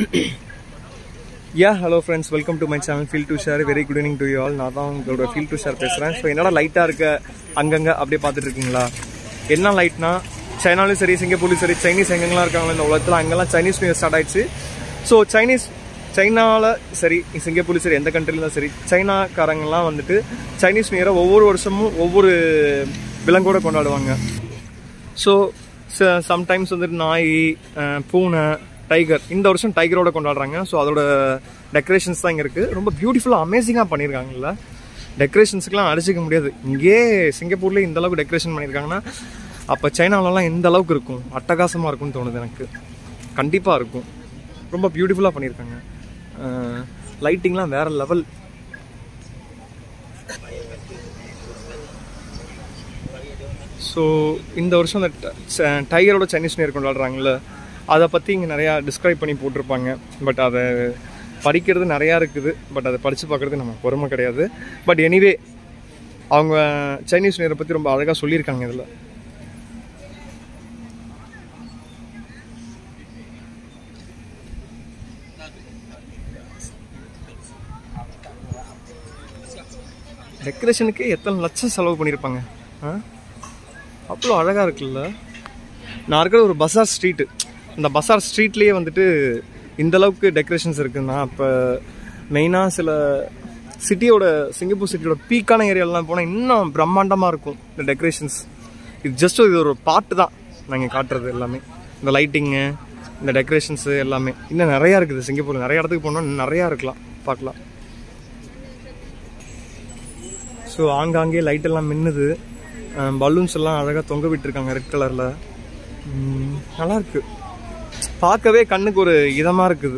yeah hello friends welcome to my channel feel to share very good evening to you all நான் தான் உங்களோட feel to share பேசுகிறேன் so என்னடா லைட்டாக இருக்க அங்கங்கே அப்படியே பார்த்துட்டு இருக்கீங்களா என்ன லைட்னா சைனாலும் சரி சிங்கப்பூர்லையும் சரி சைனீஸ் எங்கெங்கெல்லாம் இருக்காங்களோ இந்த உலகத்தில் அங்கெல்லாம் சைனீஸ் நியூ ஸ்டார்ட் ஆயிடுச்சு ஸோ சைனீஸ் சைனாவில் சரி சிங்கப்பூர்லையும் சரி எந்த கண்ட்ரிலும் சரி சைனாக்காரங்கெல்லாம் வந்துட்டு சைனீஸ் நியூ இயரை ஒவ்வொரு வருஷமும் ஒவ்வொரு விலங்கோட கொண்டாடுவாங்க ஸோ சம்டைம்ஸ் வந்துட்டு நாய் அஹ், பூனை டைகர் இந்த வருஷம் டைகரோட கொண்டாடுறாங்க ஸோ அதோட டெக்கரேஷன்ஸ் தான் இங்கே இருக்குது ரொம்ப பியூட்டிஃபுல்லாக அமேசிங்காக பண்ணியிருக்காங்கல்ல டெக்கரேஷன்ஸுக்கெலாம் அடிச்சிக்க முடியாது இங்கே சிங்கப்பூர்லேயே இந்த அளவுக்கு டெக்கரேஷன் பண்ணியிருக்காங்கன்னா அப்போ சைனாலலாம் எந்த அளவுக்கு இருக்கும் அட்டகாசமாக இருக்கும்னு தோணுது எனக்கு கண்டிப்பாக இருக்கும் ரொம்ப பியூட்டிஃபுல்லாக பண்ணியிருக்காங்க லைட்டிங்லாம் வேறு லெவல் ஸோ இந்த வருஷம் அந்த ட- டைகரோட சைனீஸ் நியூ இயர் கொண்டாடுறாங்கல்ல அதை பற்றி இங்கே நிறையா டிஸ்கிரைப் பண்ணி போட்டிருப்பாங்க பட் அதை படிக்கிறது நிறையா இருக்குது பட் அதை படித்து பார்க்குறது நம்ம பொறுமை கிடையாது பட் எனிவே அவங்க சைனீஸ் நியூ இயரை பற்றி ரொம்ப அழகாக சொல்லியிருக்காங்க இதில் டெக்கரேஷனுக்கு எத்தனை லட்சம் செலவு பண்ணியிருப்பாங்க ஆ அவ்வளோ அழகாக இருக்குல்ல நான் இருக்கிற ஒரு பஸார் ஸ்ட்ரீட்டு இந்த பஸார் ஸ்ட்ரீட்லேயே வந்துட்டு இந்த அளவுக்கு டெக்கரேஷன்ஸ் இருக்குன்னா அப்போ மெயினாக சில சிட்டியோட சிங்கப்பூர் சிட்டியோட பீக்கான ஏரியாலலாம் போனால் இன்னும் பிரம்மாண்டமாக இருக்கும் இந்த டெக்கரேஷன்ஸ் இது ஜஸ்ட் இது ஒரு பாட்டு தான் நாங்கள் காட்டுறது எல்லாமே இந்த லைட்டிங்கு இந்த டெக்கரேஷன்ஸு எல்லாமே இன்னும் நிறையா இருக்குது சிங்கப்பூர் நிறைய இடத்துக்கு போனால் இன்னும் நிறையா இருக்கலாம் பார்க்கலாம் ஸோ ஆங்காங்கே லைட் எல்லாம் மின்னுது பலூன்ஸ் எல்லாம் அழகாக தொங்க விட்டுருக்காங்க ரெட் கலரில் நல்லா இருக்கு பார்க்கவே கண்ணுக்கு ஒரு இதமாக இருக்குது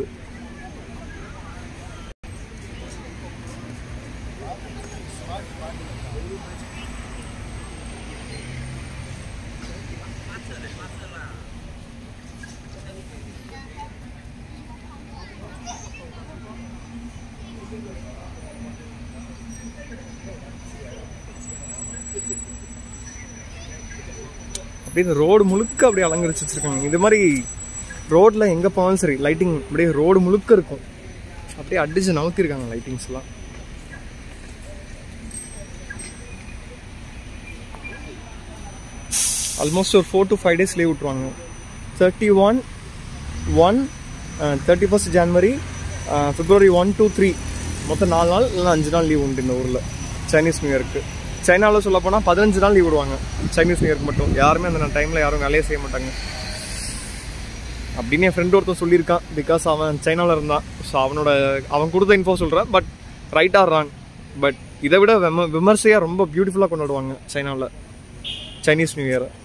அப்படியே இந்த ரோடு முழுக்க அப்படியே அலங்கரிச்சு வச்சிருக்காங்க இது மாதிரி ரோட்ல எங்க போனாலும் சரி லைட்டிங் அப்படியே ரோடு முழுக்க இருக்கும் அப்படியே அடிச்சு நவுத்திருக்காங்க லைட்டிங்ஸ்லாம் ஆல்மோஸ்ட் ஒரு four to five days leave விட்ருவாங்க thirty one one thirty first January February one two three மொத்தம் நாலு நாள் இல்லைன்னா அஞ்சு நாள் லீவ் உண்டு இந்த ஊரில் சைனீஸ் நியூ இயருக்கு சைனாவில் சொல்ல போனால் பதினஞ்சு நாள் லீவ் விடுவாங்க சைனீஸ் நியூ இயர்க்கு மட்டும் யாருமே அந்த டைமில் யாரும் வேலையே செய்ய மாட்டாங்க அப்படின்னு என் ஃப்ரெண்ட் ஒருத்தன் சொல்லியிருக்கான் பிகாஸ் அவன் சைனாவில் இருந்தான் ஸோ அவனோட அவன் கொடுத்த இன்ஃபோ சொல்கிறேன் but right or wrong but இதை விட விம விமர்சையாக ரொம்ப பியூட்டிஃபுல்லாக கொண்டாடுவாங்க சைனாவில் சைனீஸ் நியூ இயரை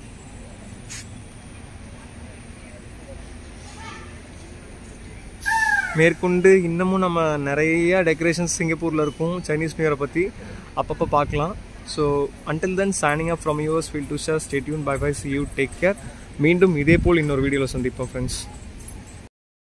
மேற்கொண்டு இன்னமும் நம்ம நிறைய டெக்கரேஷன்ஸ் சிங்கப்பூரில் இருக்கும் சைனீஸ் நியூ இயரை பற்றி அப்பப்போ பார்க்கலாம் so until then signing up from yours feel to share stay tuned bye bye see you take care மீண்டும் இதே போல் இன்னொரு வீடியோவில் சந்திப்போம் ஃப்ரெண்ட்ஸ்